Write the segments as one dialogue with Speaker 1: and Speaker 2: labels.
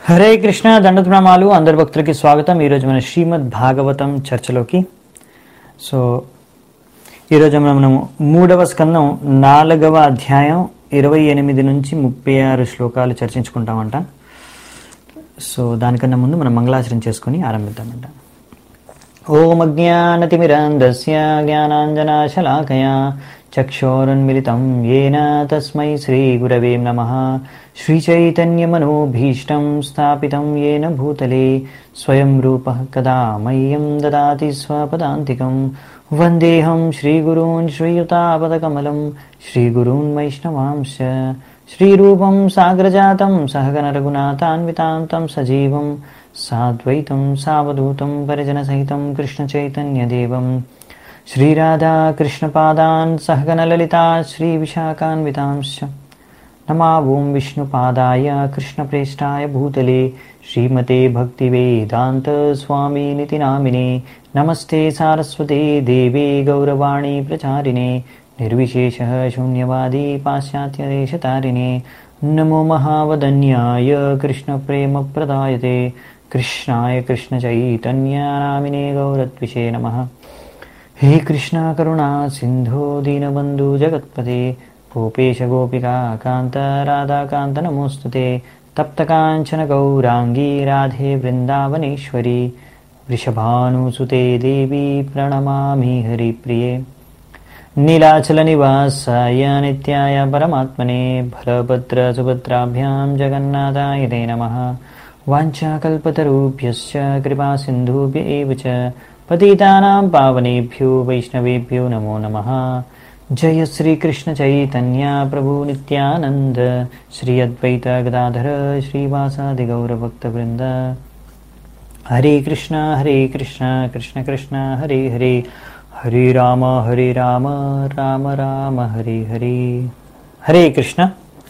Speaker 1: హరే కృష్ణ దండత ప్రణామాలు అందరి భక్తులకి స్వాగతం ఈరోజు మన శ్రీమద్ భాగవతం చర్చలోకి సో ఈరోజు మనము మూడవ స్కందం నాలుగవ అధ్యాయం ఇరవై ఎనిమిది నుంచి ముప్పై ఆరు శ్లోకాలు చర్చించుకుంటామంట సో దానికన్నా ముందు మనం మంగళాచరణ చేసుకొని ఆరంభిద్దామంట ఓం అజ్ఞానతిమిరాంధస్య జ్ఞానాంజనాశలాకయా చక్షోరున్మిలితం येन తస్మై శ్రీగురవే నమः శ్రీచైతన్యమనోభీష్టం స్థాపితం येन భూతలే స్వయం రూపः కదా మह्यं దదాతి స్వపదాంతికం వందేహం శ్రీగురూన్ శ్రీయుతాపదకమలం శ్రీగురూన్ వైష్ణవాంశ శ్రీరూపం సాగ్రజాతం సహగణరఘునాథాన్వితాంతం సజీవం సాద్వైతం సావధూతం పరిజనసహితం కృష్ణచైతన్యదేవం శ్రీరాధా కృష్ణపాదాన్ సహగణలలితా శ్రీవిశాఖాన్వితాంశ్చ नमा ॐ विष्णुपादाय कृष्णप्रेष्ठाय भूतले श्रीमते भक्तिवेदान्तस्वामिनिति नामिने नमस्ते सारस्वते देवे गौरवाणी प्रचारिणे निर्विशेषः शून्यवादी पाश्चात्यदेशतारिणे नमो महावदन्याय कृष्णप्रेमप्रदायते कृष्णाय कृष्णचैतन्यानामिने गौरत्विषे नमः हे कृष्णा करुणा सिन्धो दीनबन्धु जगत्पते गोपेश गोपिका कान्त राधाकान्त नमोऽस्तु ते तप्तकाञ्चन गौराङ्गी राधे वृन्दावनेश्वरी वृषभानुसुते देवी प्रणमामि हरिप्रिये नीलाचलनिवासाय नित्याय परमात्मने भरभद्रसुभद्राभ्यां जगन्नाथाय ते नमः वाञ्छाकल्पतरुभ्यश्च कृपासिन्धुभ्य एव च पतितानां पावनेभ्यो वैष्णवेभ्यो नमो नमः जय श्रीकृष्णचैतन्य प्रभु नित्यानन्द श्री अद्वैत गदाधर श्रीवासादिगौरभक्तवृन्द हरे कृष्ण हरे कृष्ण कृष्ण कृष्ण हरे हरे हरे राम हरे राम राम రామ హరే హరే హరే కృష్ణ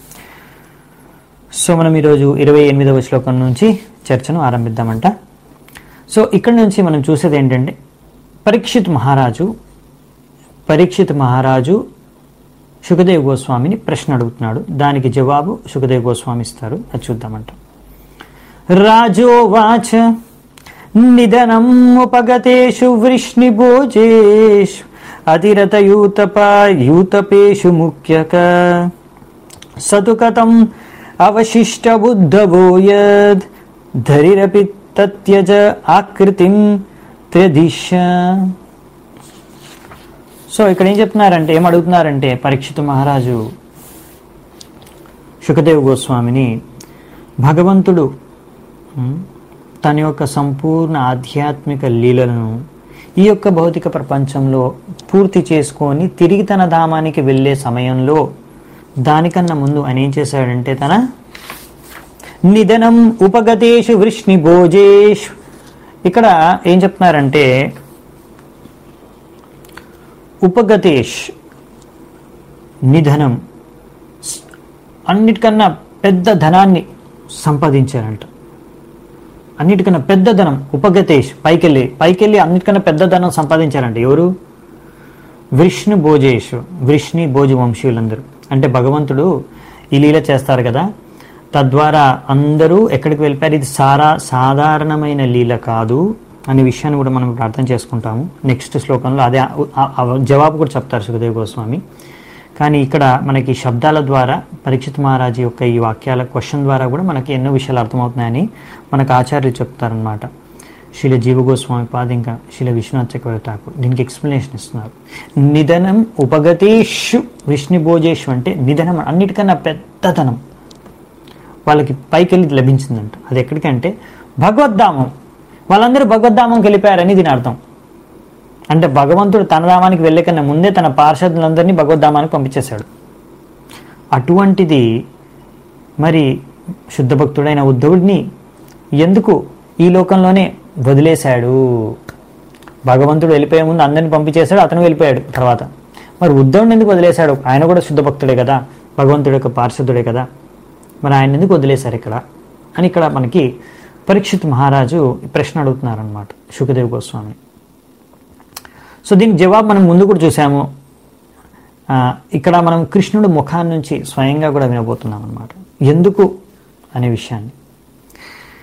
Speaker 1: సో మనం ఈరోజు ఇరవై ఎనిమిదవ శ్లోకం నుంచి చర్చను ఆరంభిద్దామంట సో ఇక్కడ నుంచి మనం చూసేది ఏంటంటే పరీక్షిత్ మహారాజు పరీక్షిత్ మహారాజు సుఖదేవ్ గోస్వామిని ప్రశ్న అడుగుతున్నాడు దానికి జవాబు సుఖదేవ్ గోస్వామి ఇస్తారు అది చూద్దామంట రాజోవాచ నిధనం ఉపగతేషు వృష్ణిభోజేషు అతిరతయూతప యూతపేషు ముఖ్యక సతు కథం అవశిష్టబుద్ధవో యద్ ధరిరపి తత్యజ ఆకృతిం త్రదిశ సో ఇక్కడ ఏం చెప్తున్నారంటే ఏం అడుగుతున్నారంటే పరీక్షిత మహారాజు సుఖదేవ్ గోస్వామిని భగవంతుడు ఉమ్, తన యొక్క సంపూర్ణ ఆధ్యాత్మిక లీలలను ఈ యొక్క భౌతిక ప్రపంచంలో పూర్తి చేసుకొని తిరిగి తన ధామానికి వెళ్ళే సమయంలో దానికన్నా ముందు ఆయన ఏం చేశాడంటే తన నిధనం ఉపగతేషు వృష్ణి భోజేషు ఇక్కడ ఏం చెప్తున్నారంటే ఉపగతేష్ నిధనం స్- అన్నిటికన్నా పెద్ద ధనాన్ని సంపాదించారంట అన్నిటికన్నా పెద్ద ధనం ఉపగతేష్ పైకెళ్ళి పైకెళ్ళి అన్నిటికన్నా పెద్ద ధనం సంపాదించారంట ఎవరు విష్ణు భోజేష్ విష్ణి భోజ వంశీయులందరూ అంటే భగవంతుడు ఈ లీల చేస్తారు కదా తద్వారా అందరూ ఎక్కడికి వెళ్ళిపోయారు ఇది సారా సాధారణమైన లీల కాదు అనే విషయాన్ని కూడా మనం ఇప్పుడు అర్థం చేసుకుంటాము నెక్స్ట్ శ్లోకంలో అదే ఆ- ఆ జవాబు కూడా చెప్తారు సుఖదేవ్ గోస్వామి కానీ ఇక్కడ మనకి శబ్దాల ద్వారా పరీక్షిత్ మహారాజు యొక్క ఈ వాక్యాల క్వశ్చన్ ద్వారా కూడా మనకి ఎన్నో విషయాలు అర్థమవుతున్నాయని మనకు ఆచార్యులు చెప్తారనమాట శిల జీవ గోస్వామి పాద ఇంకా శిల విశ్వనాథ్ చక్రవర్తి ఠాకూర్ దీనికి ఎక్స్ప్లెనేషన్ ఇస్తున్నారు నిధనం ఉపగతేషు విష్ణుభోజేషు అంటే నిధనం అన్నిటికన్నా పెద్దతనం వాళ్ళకి పైకి వెళ్ళి లభించిందంట అది ఎక్కడికంటే భగవద్ధామం వాళ్ళందరూ భగవద్ధామంకి వెళ్ళిపోయారని దీని అర్థం అంటే భగవంతుడు తన ధామానికి వెళ్ళే కన్నా ముందే తన పార్షదులందరినీ భగవద్ధామానికి పంపించేశాడు అటువంటిది మరి శుద్ధ భక్తుడైన ఉద్ధవుడిని ఎందుకు ఈ లోకంలోనే వదిలేశాడు భగవంతుడు వెళ్ళిపోయే ముందు అందరిని పంపించేశాడు అతను వెళ్ళిపోయాడు తర్వాత మరి ఉద్ధవుడిని ఎందుకు వదిలేశాడు ఆయన కూడా శుద్ధ భక్తుడే కదా భగవంతుడి యొక్క పార్షదుడే కదా మరి ఆయన ఎందుకు వదిలేశారు ఇక్కడ అని ఇక్కడ మనకి పరీక్షిత్ మహారాజు ఈ ప్రశ్న అడుగుతున్నారనమాట సుఖదేవ్ గోస్వామిని సో దీనికి జవాబు మనం ముందు కూడా చూసాము ఆ, ఇక్కడ మనం కృష్ణుడు ముఖాన్ని నుంచి స్వయంగా కూడా వినబోతున్నాం అనమాట ఎందుకు అనే విషయాన్ని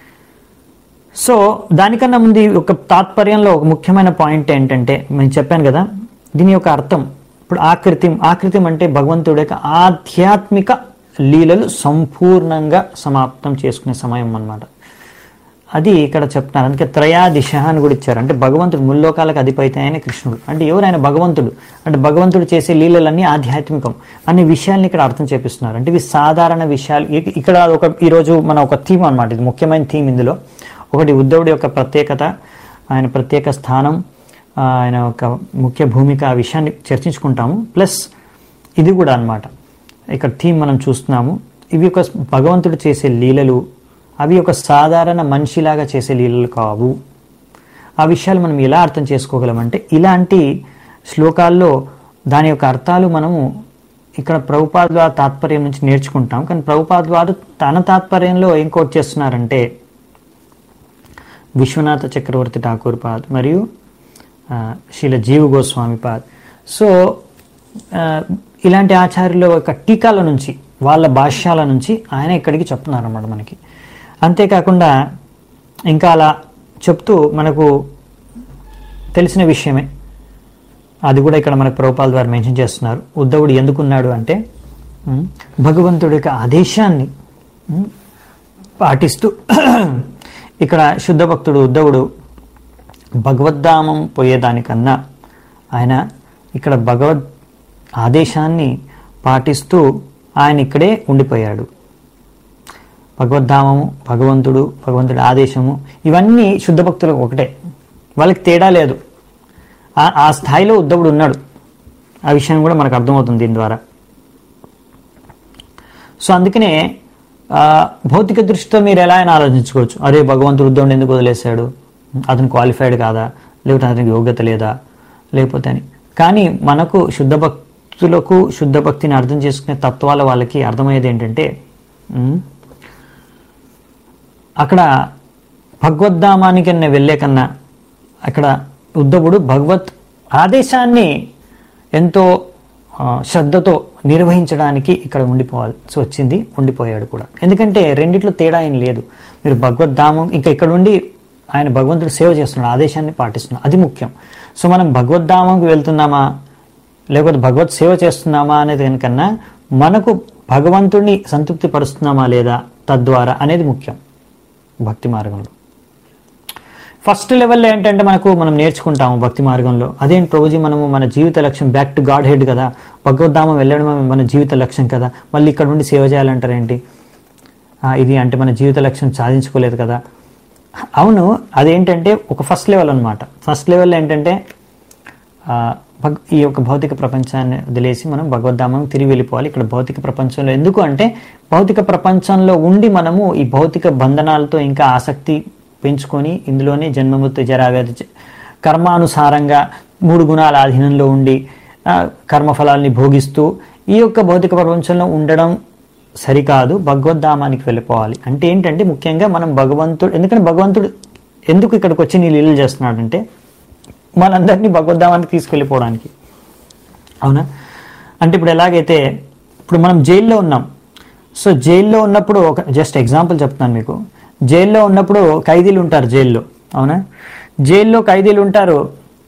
Speaker 1: సో దానికన్నా ముందు ఈ ఒక తాత్పర్యంలో ఒక ముఖ్యమైన పాయింట్ ఏంటంటే నేను చెప్పాను కదా దీని యొక్క అర్థం ఇప్పుడు ఆకృతి ఆకృతి అంటే భగవంతుడి యొక్క ఆధ్యాత్మిక లీలలు సంపూర్ణంగా సమాప్తం చేసుకునే సమయం అన్నమాట అది ఇక్కడ చెప్తున్నారు అందుకే త్రయాదిశ అని కూడా ఇచ్చారు అంటే భగవంతుడు ముల్లోకాలకు అధిపతి అయిన కృష్ణుడు అంటే ఎవరైనా భగవంతుడు అంటే భగవంతుడు చేసే లీలలన్నీ ఆధ్యాత్మికం అనే విషయాల్ని ఇక్కడ అర్థం చేపిస్తున్నారు అంటే ఇవి సాధారణ విషయాలు ఇక- ఇక్కడ ఒక ఈరోజు మన ఒక థీమ్ అన్నమాట ఇది ముఖ్యమైన థీమ్ ఇందులో ఒకటి ఉద్ధవుడి యొక్క ప్రత్యేకత ఆయన ప్రత్యేక స్థానం ఆ, ఆయన ఒక ముఖ్య భూమిక ఆ విషయాన్ని చర్చించుకుంటాము ప్లస్ ఇది కూడా అన్నమాట ఇక్కడ థీమ్ మనం చూస్తున్నాము ఇవి ఒక భగవంతుడు చేసే లీలలు అవి ఒక సాధారణ మనిషిలాగా చేసే లీలలు కావు ఆ విషయాలు మనం ఎలా అర్థం చేసుకోగలమంటే ఇలాంటి శ్లోకాల్లో దాని యొక్క అర్థాలు మనము ఇక్కడ ప్రభుపాద్ వారి తాత్పర్యం నుంచి నేర్చుకుంటాం కానీ ప్రభుపాద్ వారు తన తాత్పర్యంలో ఏం కోట్ చేస్తున్నారంటే విశ్వనాథ చక్రవర్తి ఠాకూర్ పాద్ మరియు ఆ, శీల జీవ గోస్వామి పాద్ సో ఆ, ఇలాంటి ఆచార్యుల యొక్క టీకాల నుంచి వాళ్ళ భాష్యాల నుంచి ఆయన ఇక్కడికి చెప్తున్నారు అన్నమాట మనకి అంతేకాకుండా ఇంకా అలా చెప్తూ మనకు తెలిసిన విషయమే అది కూడా ఇక్కడ మనకు ప్రభుపాల్ ద్వారా మెన్షన్ చేస్తున్నారు ఉద్ధవుడు ఎందుకున్నాడు అంటే ఉమ్, భగవంతుడి యొక్క ఆదేశాన్ని ఉమ్, పాటిస్తూ ఇక్కడ శుద్ధ భక్తుడు ఉద్ధవుడు భగవద్ధామం పోయేదానికన్నా ఆయన ఇక్కడ భగవద్ ఆదేశాన్ని పాటిస్తూ ఆయన ఇక్కడే ఉండిపోయాడు భగవద్ధామము భగవంతుడు భగవంతుడి ఆదేశము ఇవన్నీ శుద్ధ భక్తులకు ఒకటే వాళ్ళకి తేడా లేదు ఆ- ఆ స్థాయిలో ఉద్ధవుడు ఉన్నాడు ఆ విషయం కూడా మనకు అర్థమవుతుంది దీని ద్వారా సో అందుకనే ఆ, భౌతిక దృష్టితో మీరు ఎలా అయినా ఆలోచించుకోవచ్చు అరే భగవంతుడు ఉద్ధవుడు ఎందుకు వదిలేశాడు అతను క్వాలిఫైడ్ కాదా లేకపోతే అతనికి యోగ్యత లేదా లేకపోతే అని కానీ మనకు శుద్ధ భక్తులకు శుద్ధ భక్తిని అర్థం చేసుకునే తత్వాల వాళ్ళకి అర్థమయ్యేది ఏంటంటే ఉమ్, అక్కడ భగవద్ధామానికి అన్న వెళ్ళే కన్నా అక్కడ ఉద్ధవుడు భగవత్ ఆదేశాన్ని ఎంతో ఆ, శ్రద్ధతో నిర్వహించడానికి ఇక్కడ ఉండిపోవాల్సి వచ్చింది ఉండిపోయాడు కూడా ఎందుకంటే రెండిట్లో తేడా ఏం లేదు మీరు భగవద్ధామం ఇంకా ఇక్కడ ఉండి ఆయన భగవంతుడు సేవ చేస్తున్నాడు ఆదేశాన్ని పాటిస్తున్నాడు అది ముఖ్యం సో మనం భగవద్ధామంకి వెళ్తున్నామా లేకపోతే భగవత్ సేవ చేస్తున్నామా అనేది దానికన్నా మనకు భగవంతుడిని సంతృప్తి పరుస్తున్నామా లేదా తద్వారా అనేది ముఖ్యం భక్తి మార్గంలో ఫస్ట్ లెవెల్లో ఏంటంటే మనకు మనం నేర్చుకుంటాము భక్తి మార్గంలో అదేంటి ప్రభుజీ మనము మన జీవిత లక్ష్యం బ్యాక్ టు గాడ్ హెడ్ కదా భగవద్ధామం వెళ్ళడం మన జీవిత లక్ష్యం కదా మళ్ళీ ఇక్కడ నుండి సేవ చేయాలంటారేంటి ఆ, ఇది అంటే మన జీవిత లక్ష్యం సాధించుకోలేదు కదా అవును అదేంటంటే ఒక ఫస్ట్ లెవెల్ అనమాట ఫస్ట్ లెవెల్ ఏంటంటే ఆ, భగ్ ఈ యొక్క భౌతిక ప్రపంచాన్ని వదిలేసి మనం భగవద్ధామం తిరిగి వెళ్ళిపోవాలి ఇక్కడ భౌతిక ప్రపంచంలో ఎందుకు అంటే భౌతిక ప్రపంచంలో ఉండి మనము ఈ భౌతిక బంధనాలతో ఇంకా ఆసక్తి పెంచుకొని ఇందులోనే జన్మమృత్యు జరావ్యాధి చ- కర్మానుసారంగా మూడు గుణాల అధీనంలో ఉండి ఆ, కర్మఫలాల్ని భోగిస్తూ ఈ యొక్క భౌతిక ప్రపంచంలో ఉండడం సరికాదు భగవద్ధామానికి వెళ్ళిపోవాలి అంటే ఏంటంటే ముఖ్యంగా మనం భగవంతుడు ఎందుకంటే భగవంతుడు ఎందుకు ఇక్కడికి వచ్చి నీ లీలలు చేస్తున్నాడంటే మనందరినీ భగవద్ధామానికి తీసుకెళ్ళిపోవడానికి అవునా అంటే ఇప్పుడు ఎలాగైతే ఇప్పుడు మనం జైల్లో ఉన్నాం సో జైల్లో ఉన్నప్పుడు ఒక జస్ట్ ఎగ్జాంపుల్ చెప్తాను మీకు జైల్లో ఉన్నప్పుడు ఖైదీలు ఉంటారు జైల్లో అవునా జైల్లో ఖైదీలు ఉంటారు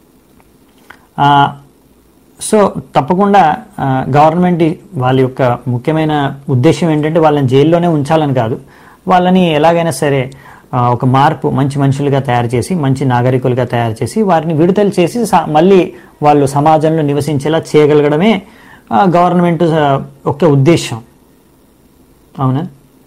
Speaker 1: ఆ, సో తప్పకుండా ఆ, గవర్నమెంట్ ఈ- వాళ్ళ యొక్క ముఖ్యమైన ఉద్దేశం ఏంటంటే వాళ్ళని జైల్లోనే ఉంచాలని కాదు వాళ్ళని ఎలాగైనా సరే ఆ, ఒక మార్పు మంచి మనుషులుగా తయారు చేసి మంచి నాగరికులుగా తయారు చేసి వారిని విడుదల చేసి స- మళ్ళీ వాళ్ళు సమాజంలో నివసించేలా చేయగలగడమే ఆ, గవర్నమెంట్ ఆ, యొక్క ఉద్దేశం అవునా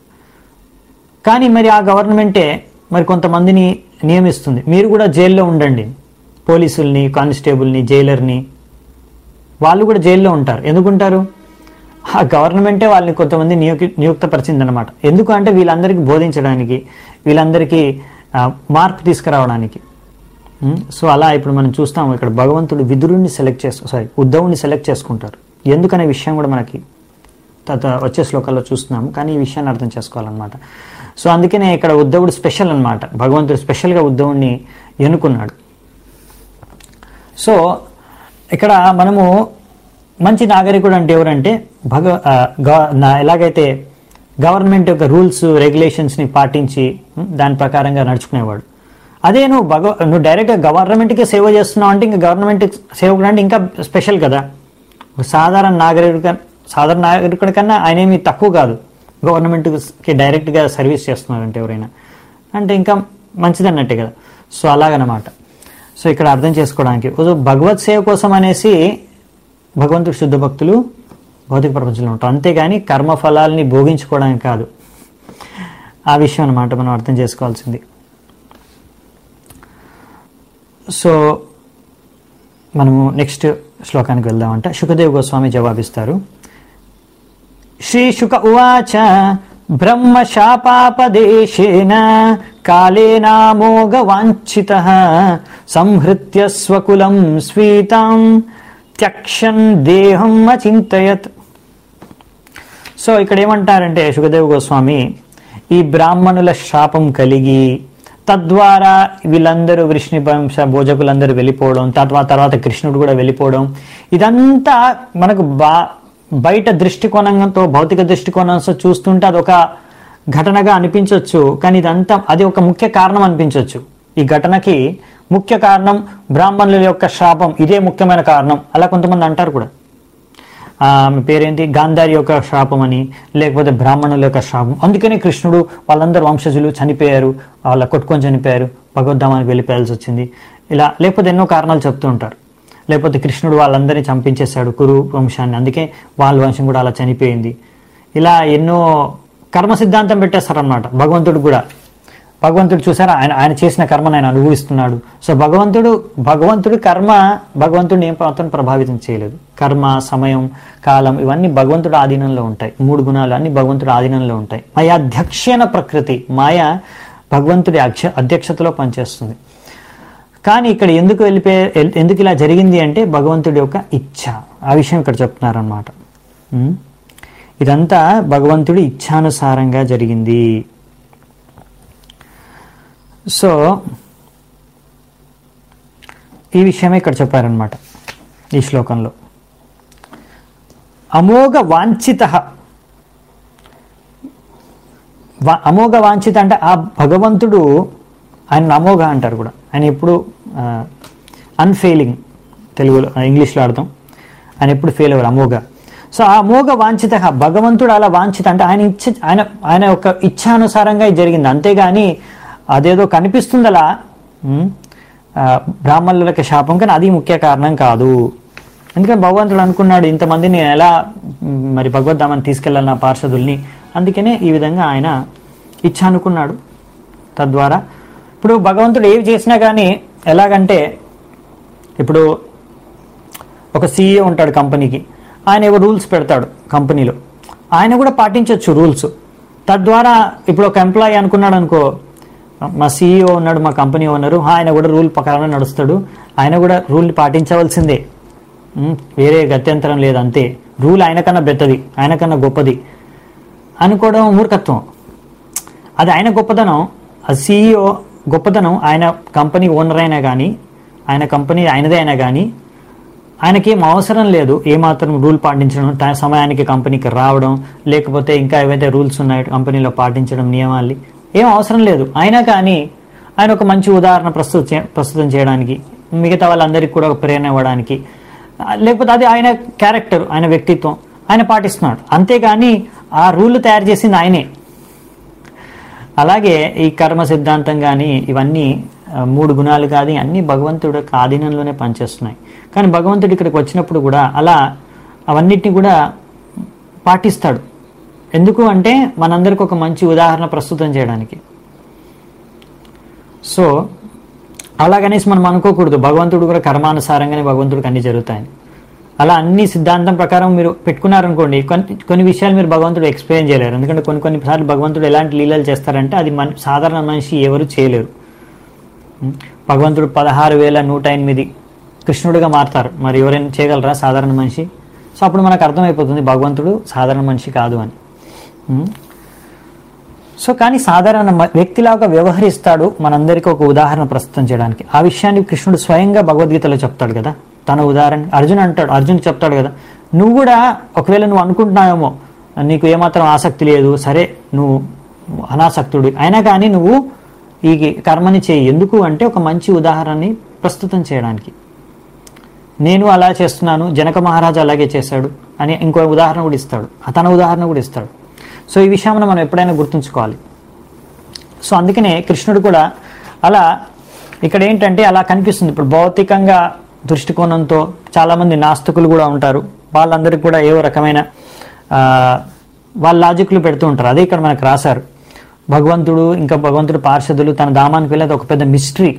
Speaker 1: కానీ మరి ఆ గవర్నమెంటే మరి కొంతమందిని నియమిస్తుంది మీరు కూడా జైల్లో ఉండండి పోలీసుల్ని కానిస్టేబుల్ని జైలర్ని వాళ్ళు కూడా జైల్లో ఉంటారు ఎందుకుంటారు ఆ గవర్నమెంటే వాళ్ళని కొంతమంది నియుక్తి నియుక్తపరిచిందనమాట ఎందుకు అంటే వీళ్ళందరికీ బోధించడానికి వీళ్ళందరికీ ఆ, మార్పు తీసుకురావడానికి ఉం? సో అలా ఇప్పుడు మనం చూస్తాం ఇక్కడ భగవంతుడు విదురుణ్ణి సెలెక్ట్ చేసు సారీ ఉద్ధవుని సెలెక్ట్ చేసుకుంటారు ఎందుకనే విషయం కూడా మనకి తత వచ్చే శ్లోకాల్లో చూస్తున్నాము కానీ ఈ విషయాన్ని అర్థం చేసుకోవాలన్నమాట సో అందుకనే ఇక్కడ ఉద్ధవుడు స్పెషల్ అన్నమాట భగవంతుడు స్పెషల్గా ఉద్ధవుడిని ఎన్నుకున్నాడు సో ఇక్కడ మనము మంచి నాగరికుడు అంటే ఎవరంటే భగ ఆ, గవ- నా- ఎలాగైతే గవర్నమెంట్ యొక్క రూల్స్ రెగ్యులేషన్స్ని పాటించి ఉం, దాని ప్రకారంగా నడుచుకునేవాడు అదే నువ్వు భగవ నువ్వు డైరెక్ట్గా గవర్నమెంట్కి సేవ చేస్తున్నావు అంటే ఇంకా గవర్నమెంట్ సేవకుడు అంటే ఇంకా స్పెషల్ కదా ఒక సాధారణ నాగరికుడి సాధారణ నాగరికుడి కన్నా ఆయన ఏమి తక్కువ కాదు గవర్నమెంట్కి డైరెక్ట్గా సర్వీస్ చేస్తున్నారంటే ఎవరైనా అంటే ఇంకా మంచిది అన్నట్టే కదా సో అలాగనమాట సో ఇక్కడ అర్థం చేసుకోవడానికి సో భగవత్ సేవ కోసం అనేసి భగవంతుడు శుద్ధ భక్తులు భౌతిక ప్రపంచంలో ఉంటారు అంతేగాని కర్మఫలాల్ని భోగించుకోవడానికి కాదు ఆ విషయం అన్నమాట మనం అర్థం చేసుకోవాల్సింది సో మనము నెక్స్ట్ శ్లోకానికి వెళ్దామంట శుకదేవ్ గోస్వామి జవాబిస్తారు శ్రీ శుక ఉవాచ బ్రహ్మ శాపాపదేశేన కాళేనామోఘ వాంఛిత సంహృత్య స్వకులం స్వీతాం త్యక్షన్ దేహం అచింతయత్ సో ఇక్కడ ఏమంటారంటే సుఖదేవ్ గోస్వామి ఈ బ్రాహ్మణుల శాపం కలిగి తద్వారా వీళ్ళందరూ వృష్ణి వంశ భోజకులందరూ వెళ్ళిపోవడం తర్వాత తర్వాత కృష్ణుడు కూడా వెళ్ళిపోవడం ఇదంతా మనకు బా బయట దృష్టికోణంతో భౌతిక దృష్టికోణంతో చూస్తుంటే అదొక ఘటనగా అనిపించవచ్చు కానీ ఇదంతా అది ఒక ముఖ్య కారణం అనిపించవచ్చు ఈ ఘటనకి ముఖ్య కారణం బ్రాహ్మణుల యొక్క శాపం ఇదే ముఖ్యమైన కారణం అలా కొంతమంది అంటారు కూడా ఆ, ఆమె పేరేంటి గాంధారి యొక్క శాపం అని లేకపోతే బ్రాహ్మణుల యొక్క శాపం అందుకనే కృష్ణుడు వాళ్ళందరూ వంశజులు చనిపోయారు వాళ్ళ కొట్టుకొని చనిపోయారు భగవద్ధామానికి వెళ్ళిపోయాల్సి వచ్చింది ఇలా లేకపోతే ఎన్నో కారణాలు చెప్తూ ఉంటారు లేకపోతే కృష్ణుడు వాళ్ళందరినీ చంపించేశాడు కురు వంశాన్ని అందుకే వాళ్ళ వంశం కూడా అలా చనిపోయింది ఇలా ఎన్నో కర్మ సిద్ధాంతం పెట్టేస్తారన్నమాట భగవంతుడు కూడా భగవంతుడు చూసారా ఆయన ఆయన చేసిన కర్మను ఆయన అనుభవిస్తున్నాడు సో భగవంతుడు భగవంతుడు కర్మ భగవంతుడిని ఏం మాత్రం ప్రభావితం చేయలేదు కర్మ సమయం కాలం ఇవన్నీ భగవంతుడు ఆధీనంలో ఉంటాయి మూడు గుణాలు అన్ని భగవంతుడు ఆధీనంలో ఉంటాయి మాయ అధ్యక్షణ ప్రకృతి మాయ భగవంతుడి అక్ష అధ్యక్షతలో పనిచేస్తుంది కానీ ఇక్కడ ఎందుకు వెళ్ళిపోయే ఎల్- ఎందుకు ఇలా జరిగింది అంటే భగవంతుడి యొక్క ఇచ్ఛ ఆ విషయం ఇక్కడ చెప్తున్నారనమాట ఇదంతా భగవంతుడి ఇచ్ఛానుసారంగా జరిగింది సో ఈ విషయమే ఇక్కడ చెప్పారనమాట ఈ శ్లోకంలో అమోఘ వాంఛిత వా- అమోఘ వాంఛిత అంటే ఆ భగవంతుడు ఆయన అమోఘ అంటారు కూడా ఆయన ఎప్పుడు అన్ఫెయిలింగ్ తెలుగులో ఆ, ఇంగ్లీష్లో అర్థం ఆయన ఎప్పుడు ఫెయిల్ అవ్వరు అమోఘ సో ఆ అమోఘ వాంఛిత భగవంతుడు అలా వాంఛిత అంటే ఆయన ఇచ్చ ఆయన ఆయన యొక్క ఇచ్ఛానుసారంగా ఇది జరిగింది అంతేగాని అదేదో కనిపిస్తుంది అలా ఉమ్, ఆ, బ్రాహ్మణులకి శాపం కానీ అది ముఖ్య కారణం కాదు ఎందుకంటే భగవంతుడు అనుకున్నాడు ఇంతమందిని నేను ఎలా మ్, మరి భగవద్ధామని తీసుకెళ్ళాలి నా పార్షదుల్ని అందుకనే ఈ విధంగా ఆయన ఇచ్చ అనుకున్నాడు తద్వారా ఇప్పుడు భగవంతుడు ఏవి చేసినా కానీ ఎలాగంటే ఇప్పుడు ఒక సీఈఓ ఉంటాడు కంపెనీకి ఆయన ఏవో రూల్స్ పెడతాడు కంపెనీలో ఆయన కూడా పాటించవచ్చు రూల్స్ తద్వారా ఇప్పుడు ఒక ఎంప్లాయీ అనుకున్నాడు అనుకో మా సీఈఓ ఉన్నాడు మా కంపెనీ ఓనరు ఆయన కూడా రూల్ ప్రకారమే నడుస్తాడు ఆయన కూడా రూల్ని పాటించవలసిందే ఉమ్, వేరే గత్యంతరం లేదు అంతే రూల్ ఆయన కన్నా పెద్దది ఆయన కన్నా గొప్పది అనుకోవడం మూర్ఖత్వం అది ఆయన గొప్పతనం ఆ సీఈఓ గొప్పతనం ఆయన కంపెనీ ఓనర్ అయినా కానీ ఆయన కంపెనీ ఆయనదే అయినా కానీ ఆయనకేం అవసరం లేదు ఏమాత్రం రూల్ పాటించడం టై- సమయానికి కంపెనీకి రావడం లేకపోతే ఇంకా ఏవైతే రూల్స్ ఉన్నాయో కంపెనీలో పాటించడం నియమాలు ఏం అవసరం లేదు అయినా కానీ ఆయన ఒక మంచి ఉదాహరణ ప్రస్తుత చే- ప్రస్తుతం చేయడానికి మిగతా వాళ్ళందరికీ కూడా ఒక ప్రేరణ ఇవ్వడానికి ఆ, లేకపోతే అది ఆయన క్యారెక్టర్ ఆయన వ్యక్తిత్వం ఆయన పాటిస్తున్నాడు అంతేగాని ఆ రూల్ తయారు చేసింది ఆయనే అలాగే ఈ కర్మ సిద్ధాంతం కానీ ఇవన్నీ ఆ, మూడు గుణాలు కాదు అన్ని భగవంతుడు యొక్క ఆధీనంలోనే పనిచేస్తున్నాయి కానీ భగవంతుడు ఇక్కడికి వచ్చినప్పుడు కూడా అలా అవన్నిటిని కూడా పాటిస్తాడు ఎందుకు అంటే మనందరికి ఒక మంచి ఉదాహరణ ప్రస్తుతం చేయడానికి సో అలాగనేసి మనం అనుకోకూడదు భగవంతుడు కూడా కర్మానుసారంగానే భగవంతుడికి అన్ని జరుగుతాయని అలా అన్ని సిద్ధాంతం ప్రకారం మీరు పెట్టుకున్నారనుకోండి కొన్ని కొన్ని విషయాలు మీరు భగవంతుడు ఎక్స్ప్లెయిన్ చేయలేరు ఎందుకంటే కొన్ని కొన్నిసార్లు భగవంతుడు ఎలాంటి లీలలు చేస్తారంటే అది మన సాధారణ మనిషి ఎవరు చేయలేరు ఉం? భగవంతుడు పదహారు వేల నూట ఎనిమిది కృష్ణుడిగా మారుతారు మరి ఎవరైనా చేయగలరా సాధారణ మనిషి సో అప్పుడు మనకు అర్థమైపోతుంది భగవంతుడు సాధారణ మనిషి కాదు అని ఉం? సో కానీ సాధారణ మ- వ్యక్తిలాగా వ్యవహరిస్తాడు మనందరికీ ఒక ఉదాహరణ ప్రస్తుతం చేయడానికి ఆ విషయాన్ని కృష్ణుడు స్వయంగా భగవద్గీతలో చెప్తాడు కదా తన ఉదాహరణ అర్జున్ అంటాడు అర్జున్ చెప్తాడు కదా నువ్వు కూడా ఒకవేళ నువ్వు అనుకుంటున్నావేమో నీకు ఏమాత్రం ఆసక్తి లేదు సరే నువ్వు అనాసక్తుడు అయినా కానీ నువ్వు ఈ కర్మని చేయి ఎందుకు అంటే ఒక మంచి ఉదాహరణని ప్రస్తుతం చేయడానికి నేను అలా చేస్తున్నాను జనక మహారాజు అలాగే చేశాడు అని ఇంకో ఉదాహరణ కూడా ఇస్తాడు తన ఉదాహరణ కూడా ఇస్తాడు సో ఈ విషయాన్ని మనం ఎప్పుడైనా గుర్తుంచుకోవాలి సో అందుకనే కృష్ణుడు కూడా అలా ఇక్కడ ఏంటంటే అలా కనిపిస్తుంది ఇప్పుడు భౌతికంగా దృష్టికోణంతో చాలామంది నాస్తికులు కూడా ఉంటారు వాళ్ళందరికీ కూడా ఏవో రకమైన ఆ, వాళ్ళ లాజిక్లు పెడుతూ ఉంటారు అదే ఇక్కడ మనకు రాశారు భగవంతుడు ఇంకా భగవంతుడు పార్షదులు తన ధామానికి వెళ్ళేది ఒక పెద్ద మిస్టరీ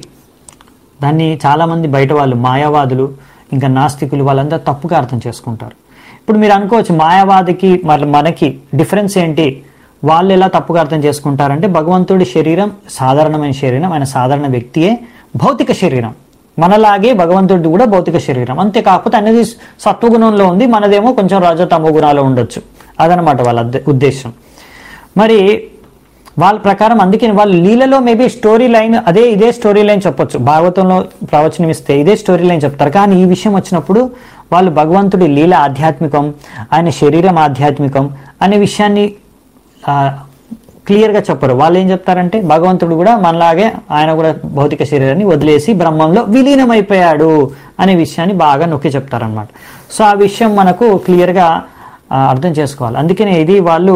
Speaker 1: దాన్ని చాలామంది బయట వాళ్ళు మాయావాదులు ఇంకా నాస్తికులు వాళ్ళందరూ తప్పుగా అర్థం చేసుకుంటారు ఇప్పుడు మీరు అనుకోవచ్చు మాయావాదికి మరి మనకి డిఫరెన్స్ ఏంటి వాళ్ళు ఎలా తప్పుగా అర్థం చేసుకుంటారంటే భగవంతుడి శరీరం సాధారణమైన శరీరం ఆయన సాధారణ వ్యక్తియే భౌతిక శరీరం మనలాగే భగవంతుడి కూడా భౌతిక శరీరం అంతే కాకపోతే అనేది సత్వగుణంలో ఉంది మనదేమో కొంచెం రజతమో గుణాలు ఉండొచ్చు అదనమాట వాళ్ళ ఉద్ద- ఉద్దేశం మరి వాళ్ళ ప్రకారం అందుకే వాళ్ళ లీలలో మేబీ స్టోరీ లైన్ అదే ఇదే స్టోరీ లైన్ చెప్పొచ్చు భాగవతంలో ప్రవచనం ఇస్తే ఇదే స్టోరీ లైన్ చెప్తారు కానీ ఈ విషయం వచ్చినప్పుడు వాళ్ళు భగవంతుడి లీల ఆధ్యాత్మికం ఆయన శరీరం ఆధ్యాత్మికం అనే విషయాన్ని ఆ, క్లియర్గా చెప్పరు వాళ్ళు ఏం చెప్తారంటే భగవంతుడు కూడా మనలాగే ఆయన కూడా భౌతిక శరీరాన్ని వదిలేసి బ్రహ్మంలో విలీనమైపోయాడు అనే విషయాన్ని బాగా నొక్కి చెప్తారనమాట సో ఆ విషయం మనకు క్లియర్గా ఆ, అర్థం చేసుకోవాలి అందుకనే ఇది వాళ్ళు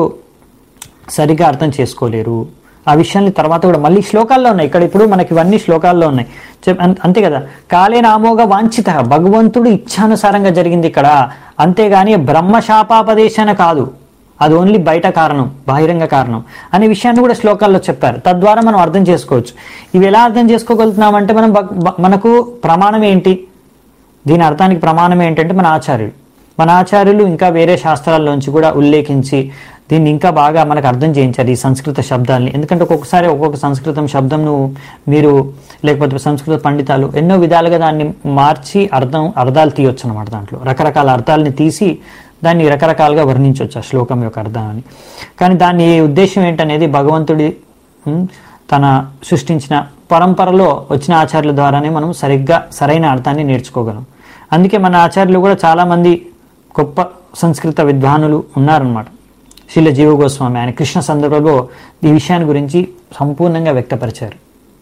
Speaker 1: సరిగ్గా అర్థం చేసుకోలేరు ఆ విషయాన్ని తర్వాత కూడా మళ్ళీ శ్లోకాల్లో ఉన్నాయి ఇక్కడ ఇప్పుడు మనకి ఇవన్నీ శ్లోకాల్లో ఉన్నాయి చెప్- అం- అంతే కదా కాలే నామోగా వాంఛిత భగవంతుడు ఇచ్ఛానుసారంగా జరిగింది ఇక్కడ అంతేగాని బ్రహ్మశాపాపదేశాన కాదు అది ఓన్లీ బయట కారణం బహిరంగ కారణం అనే విషయాన్ని కూడా శ్లోకాల్లో చెప్పారు తద్వారా మనం అర్థం చేసుకోవచ్చు ఇవి ఎలా అర్థం చేసుకోగలుగుతున్నామంటే మనం భక్- భ- మనకు ప్రమాణం ఏంటి దీని అర్థానికి ప్రమాణం ఏంటంటే మన ఆచార్యులు మన ఆచార్యులు ఇంకా వేరే శాస్త్రాల్లోంచి కూడా ఉల్లేఖించి దీన్ని ఇంకా బాగా మనకు అర్థం చేయించారు ఈ సంస్కృత శబ్దాల్ని ఎందుకంటే ఒక్కొక్కసారి ఒక్కొక్క సంస్కృతం శబ్దంను మీరు లేకపోతే సంస్కృత పండితాలు ఎన్నో విధాలుగా దాన్ని మార్చి అర్థం అర్థాలు తీయొచ్చు అనమాట దాంట్లో రకరకాల అర్థాలని తీసి దాన్ని రకరకాలుగా వర్ణించవచ్చు ఆ శ్లోకం యొక్క అర్థాన్ని కానీ దాని ఉద్దేశం ఏంటనేది భగవంతుడి ఉమ్, తన సృష్టించిన పరంపరలో వచ్చిన ఆచార్యుల ద్వారానే మనం సరిగ్గా సరైన అర్థాన్ని నేర్చుకోగలం అందుకే మన ఆచార్యులు కూడా చాలామంది గొప్ప సంస్కృత విద్వానులు ఉన్నారనమాట శిల జీవ గోస్వామి ఆయన కృష్ణ సందర్భంలో ఈ విషయాన్ని గురించి సంపూర్ణంగా వ్యక్తపరిచారు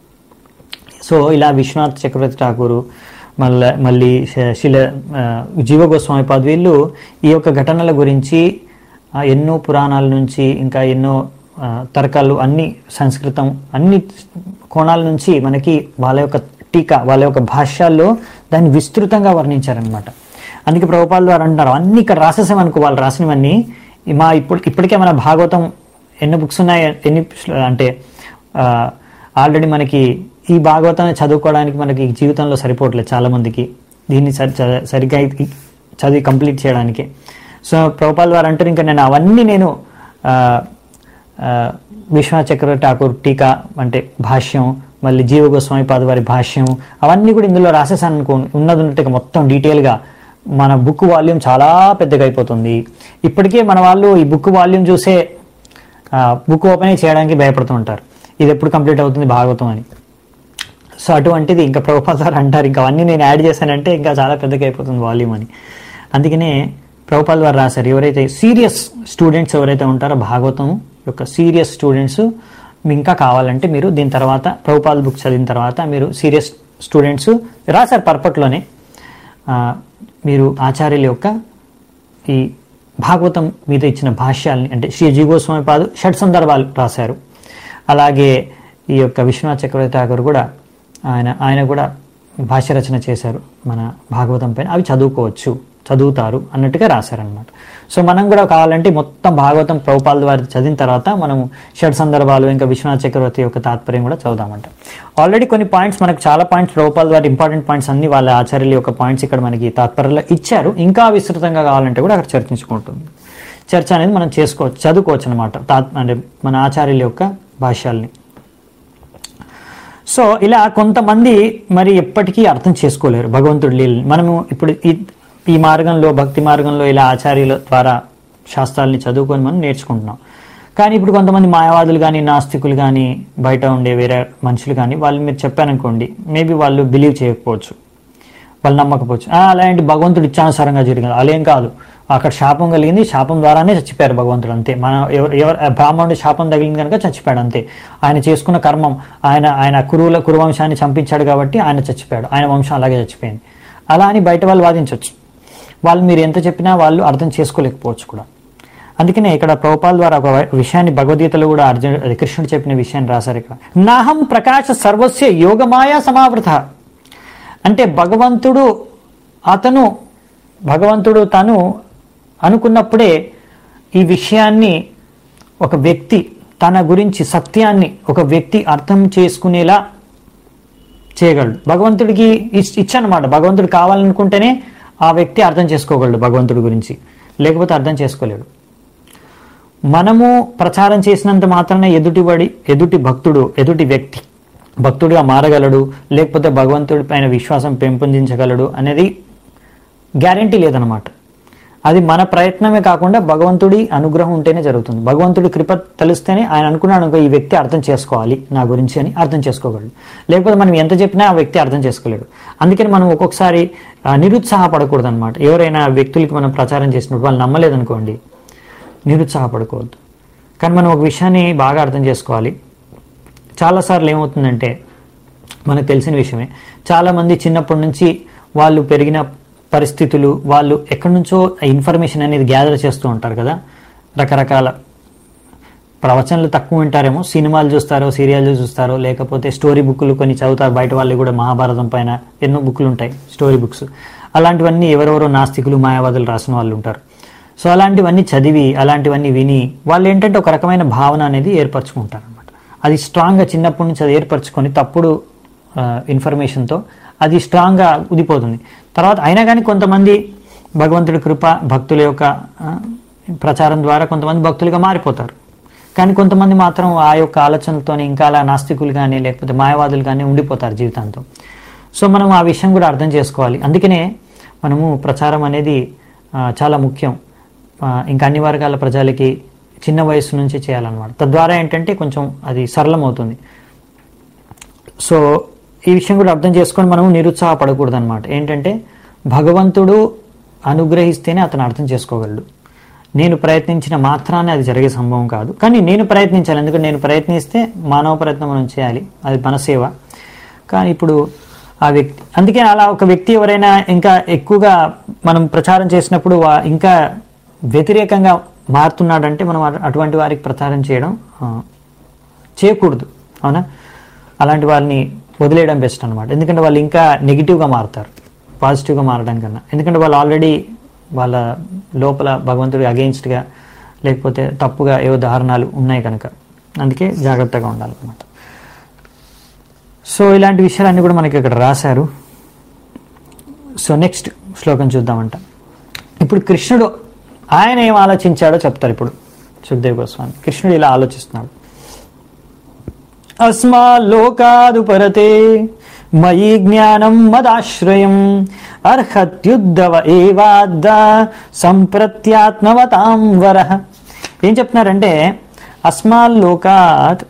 Speaker 1: సో ఇలా విశ్వనాథ్ చక్రవర్తి ఠాకూరు మళ్ళీ మళ్ళీ శ- శిల ఆ, జీవ గోస్వామి పాద్ వీళ్ళు ఈ యొక్క ఘటనల గురించి ఆ, ఎన్నో పురాణాల నుంచి ఇంకా ఎన్నో ఆ, తర్కాలు అన్ని సంస్కృతం అన్ని కోణాల నుంచి మనకి వాళ్ళ యొక్క టీకా వాళ్ళ యొక్క భాష్యాల్లో దాన్ని విస్తృతంగా వర్ణించారనమాట అందుకే ప్రభుపాల ద్వారా అంటున్నారు అన్ని ఇక్కడ రాసేసామనుకో వాళ్ళు రాసినవన్నీ ఈ మా ఇప్పుడు ఇప్పటికే మన భాగవతం ఎన్ని బుక్స్ ఉన్నాయి ఎన్ని శ్లో- అంటే ఆల్రెడీ మనకి ఈ భాగవతాన్ని చదువుకోవడానికి మనకి జీవితంలో సరిపోవట్లేదు చాలా మందికి దీన్ని సరి చ- సరిగ్గా ఇ- చదివి కంప్లీట్ చేయడానికి సో ప్రభుపాల్ వారు అంటారు ఇంకా నేను అవన్నీ నేను ఆ, ఆ, విశ్వనాథ్ చక్రవర్తి ఠాకూర్ టీకా అంటే భాష్యం మళ్ళీ జీవ గోస్వామి పాద వారి భాష్యం అవన్నీ కూడా ఇందులో రాసేసాను అనుకో ఉన్నది ఉన్నట్టుగా మొత్తం డీటెయిల్గా మన బుక్ వాల్యూమ్ చాలా పెద్దగా అయిపోతుంది ఇప్పటికే మన వాళ్ళు ఈ బుక్ వాల్యూమ్ చూసే బుక్ ఓపెన్ చేయడానికి భయపడుతూ ఉంటారు ఇది ఎప్పుడు కంప్లీట్ అవుతుంది భాగవతం అని సో అటువంటిది ఇంకా ప్రభుపాల్ గారు అంటారు ఇంకా అవన్నీ నేను యాడ్ చేశానంటే ఇంకా చాలా పెద్దగా అయిపోతుంది వాల్యూమ్ అని అందుకనే ప్రభుపాల్ వారు రాశారు ఎవరైతే సీరియస్ స్టూడెంట్స్ ఎవరైతే ఉంటారో భాగవతం యొక్క సీరియస్ స్టూడెంట్స్ మీకు ఇంకా కావాలంటే మీరు దీని తర్వాత ప్రభుపాల్ బుక్ చదివిన తర్వాత మీరు సీరియస్ స్టూడెంట్స్ రాశారు పర్పట్లోనే ఆ, మీరు ఆచార్యుల యొక్క ఈ భాగవతం మీద ఇచ్చిన భాష్యాల్ని అంటే శ్రీ జీవోస్వామి పాదు షట్ సందర్భాలు రాశారు అలాగే ఈ యొక్క విశ్వనాథ్ చక్రవర్తి ఠాకూర్ కూడా ఆయన ఆయన కూడా భాష్య రచన చేశారు మన భాగవతం పైన అవి చదువుకోవచ్చు చదువుతారు అన్నట్టుగా రాశారనమాట సో మనం కూడా కావాలంటే మొత్తం భాగవతం ప్రభుపాల ద్వారా చదివిన తర్వాత మనం షడ్ సందర్భాలు ఇంకా విశ్వనాథ్ చక్రవర్తి యొక్క తాత్పర్యం కూడా చదువుదామంట ఆల్రెడీ కొన్ని పాయింట్స్ మనకు చాలా పాయింట్స్ ప్రభుపాల ద్వారా ఇంపార్టెంట్ పాయింట్స్ అన్ని వాళ్ళ ఆచార్యుల యొక్క పాయింట్స్ ఇక్కడ మనకి తాత్పర్యంలో ఇచ్చారు ఇంకా విస్తృతంగా కావాలంటే కూడా అక్కడ చర్చించుకుంటుంది చర్చ అనేది మనం చేసుకోవచ్చు చదువుకోవచ్చు అనమాట తాత్ అంటే మన ఆచార్యుల యొక్క భాష్యాల్ని సో ఇలా కొంతమంది మరి ఎప్పటికీ అర్థం చేసుకోలేరు భగవంతుడి లీలని మనము ఇప్పుడు ఈ ఈ మార్గంలో భక్తి మార్గంలో ఇలా ఆచార్యుల ద్వారా శాస్త్రాల్ని చదువుకొని మనం నేర్చుకుంటున్నాం కానీ ఇప్పుడు కొంతమంది మాయావాదులు కానీ నాస్తికులు కానీ బయట ఉండే వేరే మనుషులు కానీ వాళ్ళు మీరు చెప్పారనుకోండి మేబీ వాళ్ళు బిలీవ్ చేయకపోవచ్చు వాళ్ళు నమ్మకపోవచ్చు "ఆ, అలాంటి భగవంతుడు ఇచ్చానుసారంగా జరిగింది అలా ఏం కాదు అక్కడ శాపం కలిగింది శాపం ద్వారానే చచ్చిపోయారు భగవంతుడు అంతే మన ఎవరు ఎవరు బ్రాహ్మణుడి శాపం తగిలింది కనుక చచ్చిపోయాడు అంతే ఆయన చేసుకున్న కర్మం ఆయన ఆయన కురువుల కురువంశాన్ని చంపించాడు కాబట్టి ఆయన చచ్చిపోయాడు ఆయన వంశం అలాగే చచ్చిపోయింది అలా అని బయట వాళ్ళు వాదించవచ్చు వాళ్ళు మీరు ఎంత చెప్పినా వాళ్ళు అర్థం చేసుకోలేకపోవచ్చు కూడా అందుకనే ఇక్కడ ప్రభుపాల్ ద్వారా ఒక విషయాన్ని భగవద్గీతలో కూడా అర్జున్ అది కృష్ణుడు చెప్పిన విషయాన్ని రాశారు ఇక్కడ నాహం ప్రకాశ సర్వస్య యోగమాయా సమావృత అంటే భగవంతుడు అతను భగవంతుడు తను అనుకున్నప్పుడే ఈ విషయాన్ని ఒక వ్యక్తి తన గురించి సత్యాన్ని ఒక వ్యక్తి అర్థం చేసుకునేలా చేయగలడు భగవంతుడికి ఇచ్- ఇచ్చనమాట భగవంతుడు కావాలనుకుంటేనే ఆ వ్యక్తి అర్థం చేసుకోగలడు భగవంతుడి గురించి లేకపోతే అర్థం చేసుకోలేడు మనము ప్రచారం చేసినంత మాత్రాన ఎదుటివాడి ఎదుటి భక్తుడు ఎదుటి వ్యక్తి భక్తుడిగా మారగలడు లేకపోతే భగవంతుడి పైన విశ్వాసం పెంపొందించగలడు అనేది గ్యారంటీ లేదనమాట అది మన ప్రయత్నమే కాకుండా భగవంతుడి అనుగ్రహం ఉంటేనే జరుగుతుంది భగవంతుడి కృప తెలిస్తేనే ఆయన అనుకున్నాడు అనుకో ఈ వ్యక్తి అర్థం చేసుకోవాలి నా గురించి అని అర్థం చేసుకోగలడు లేకపోతే మనం ఎంత చెప్పినా ఆ వ్యక్తి అర్థం చేసుకోలేడు అందుకని మనం ఒక్కొక్కసారి ఆ, నిరుత్సాహపడకూడదు అనమాట ఎవరైనా వ్యక్తులకి మనం ప్రచారం చేసినప్పుడు వాళ్ళు నమ్మలేదనుకోండి నిరుత్సాహపడకూడదు కానీ మనం ఒక విషయాన్ని బాగా అర్థం చేసుకోవాలి చాలాసార్లు ఏమవుతుందంటే మనకు తెలిసిన విషయమే చాలామంది చిన్నప్పటి నుంచి వాళ్ళు పెరిగిన పరిస్థితులు వాళ్ళు ఎక్కడి నుంచో ఇన్ఫర్మేషన్ అనేది గ్యాదర్ చేస్తూ ఉంటారు కదా రకరకాల ప్రవచనలు తక్కువ వింటారేమో సినిమాలు చూస్తారో సీరియల్ చూస్తారో లేకపోతే స్టోరీ బుక్లు కొన్ని చదువుతారు బయట వాళ్ళు కూడా మహాభారతం పైన ఎన్నో బుక్లు ఉంటాయి స్టోరీ బుక్స్ అలాంటివన్నీ ఎవరెవరో నాస్తికులు మాయావాదులు రాసిన వాళ్ళు ఉంటారు సో అలాంటివన్నీ చదివి అలాంటివన్నీ విని వాళ్ళు ఏంటంటే ఒక రకమైన భావన అనేది ఏర్పరచుకుంటారు అనమాట అది స్ట్రాంగ్గా చిన్నప్పటి నుంచి అది ఏర్పరచుకొని తప్పుడు ఇన్ఫర్మేషన్తో అది స్ట్రాంగ్గా ఉదిపోతుంది తర్వాత అయినా కానీ కొంతమంది భగవంతుడి కృప భక్తుల యొక్క ఆ, ప్రచారం ద్వారా కొంతమంది భక్తులుగా మారిపోతారు కానీ కొంతమంది మాత్రం ఆ యొక్క ఆలోచనలతో ఇంకా అలా నాస్తికులు కానీ లేకపోతే మాయవాదులు కానీ ఉండిపోతారు జీవితాంతం సో మనం ఆ విషయం కూడా అర్థం చేసుకోవాలి అందుకనే మనము ప్రచారం అనేది ఆ, చాలా ముఖ్యం ఆ, ఇంకా అన్ని వర్గాల ప్రజలకి చిన్న వయసు నుంచి చేయాలన్నమాట తద్వారా ఏంటంటే కొంచెం అది సరళమవుతుంది సో ఈ విషయం కూడా అర్థం చేసుకొని మనం నిరుత్సాహపడకూడదు అనమాట ఏంటంటే భగవంతుడు అనుగ్రహిస్తేనే అతను అర్థం చేసుకోగలడు నేను ప్రయత్నించిన మాత్రాన్ని అది జరిగే సంభవం కాదు కానీ నేను ప్రయత్నించాలి ఎందుకంటే నేను ప్రయత్నిస్తే మానవ ప్రయత్నం మనం చేయాలి అది మన సేవ కానీ ఇప్పుడు ఆ వ్యక్తి అందుకే అలా ఒక వ్యక్తి ఎవరైనా ఇంకా ఎక్కువగా మనం ప్రచారం చేసినప్పుడు వా- ఇంకా వ్యతిరేకంగా మారుతున్నాడంటే మనం అటు- అటువంటి వారికి ప్రచారం చేయడం ఆ, చేయకూడదు అవునా అలాంటి వాళ్ళని వదిలేయడం బెస్ట్ అనమాట ఎందుకంటే వాళ్ళు ఇంకా నెగిటివ్గా మారుతారు పాజిటివ్గా మారడం కన్నా ఎందుకంటే వాళ్ళు ఆల్రెడీ వాళ్ళ లోపల భగవంతుడి అగెయిన్స్ట్గా లేకపోతే తప్పుగా ఏవో దారుణాలు ఉన్నాయి కనుక అందుకే జాగ్రత్తగా ఉండాలన్నమాట సో ఇలాంటి విషయాలన్నీ కూడా మనకి ఇక్కడ రాశారు సో నెక్స్ట్ శ్లోకం చూద్దామంట ఇప్పుడు కృష్ణుడు ఆయన ఏం ఆలోచించాడో చెప్తారు ఇప్పుడు సుఖదేవ్ గోస్వామి కృష్ణుడు ఇలా ఆలోచిస్తున్నాడు అస్మాల్లోకాదుపరతే మయి జ్ఞానం మదాశ్రయం అర్హత్యుద్ధవ ఏవాద్ద సంప్రత్యాత్మవతాం వర ఏం చెప్తున్నారంటే అస్మాల్లోకాత్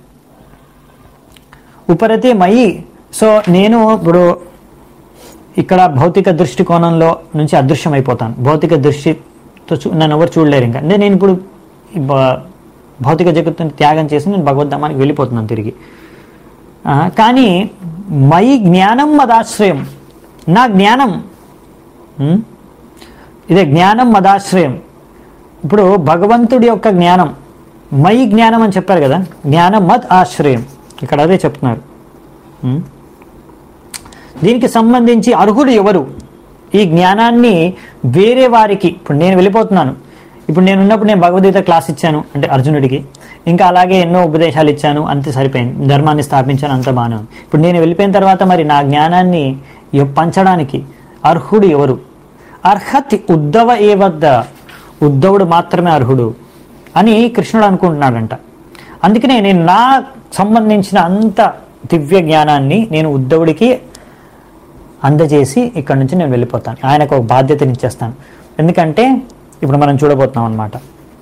Speaker 1: ఉపరతే మయి సో నేను ఇప్పుడు ఇక్కడ భౌతిక దృష్టికోణంలో నుంచి అదృశ్యం అయిపోతాను భౌతిక దృష్టితో చూ నన్ను ఎవరు చూడలేరు ఇంకా అంటే నేను ఇప్పుడు ఈ భ- భౌతిక జగత్తుని త్యాగం చేసి నేను భగవద్ధామానికి వెళ్ళిపోతున్నాను తిరిగి ఆ, కానీ మై జ్ఞానం మదాశ్రయం నా జ్ఞానం ఉం? ఇదే జ్ఞానం మదాశ్రయం ఇప్పుడు భగవంతుడి యొక్క జ్ఞానం మై జ్ఞానం అని చెప్పారు కదా జ్ఞానం మద్ ఆశ్రయం ఇక్కడ అదే చెప్తున్నారు ఉం? దీనికి సంబంధించి అర్హుడు ఎవరు ఈ జ్ఞానాన్ని వేరే వారికి ఇప్పుడు నేను వెళ్ళిపోతున్నాను ఇప్పుడు నేను ఉన్నప్పుడు నేను భగవద్గీత క్లాస్ ఇచ్చాను అంటే అర్జునుడికి ఇంకా అలాగే ఎన్నో ఉపదేశాలు ఇచ్చాను అంతే సరిపోయింది ధర్మాన్ని స్థాపించాను అంత బాగానే ఉంది ఇప్పుడు నేను వెళ్ళిపోయిన తర్వాత మరి నా జ్ఞానాన్ని ఎ- పంచడానికి అర్హుడు ఎవరు అర్హతి ఉద్ధవ ఏ వద్ద ఉద్ధవుడు మాత్రమే అర్హుడు అని కృష్ణుడు అనుకుంటున్నాడంట అందుకనే నేను నా సంబంధించిన అంత దివ్య జ్ఞానాన్ని నేను ఉద్ధవుడికి అందజేసి ఇక్కడ నుంచి నేను వెళ్ళిపోతాను ఆయనకు ఒక బాధ్యతని ఇచ్చేస్తాను ఎందుకంటే ఇప్పుడు మనం చూడబోతున్నాం అనమాట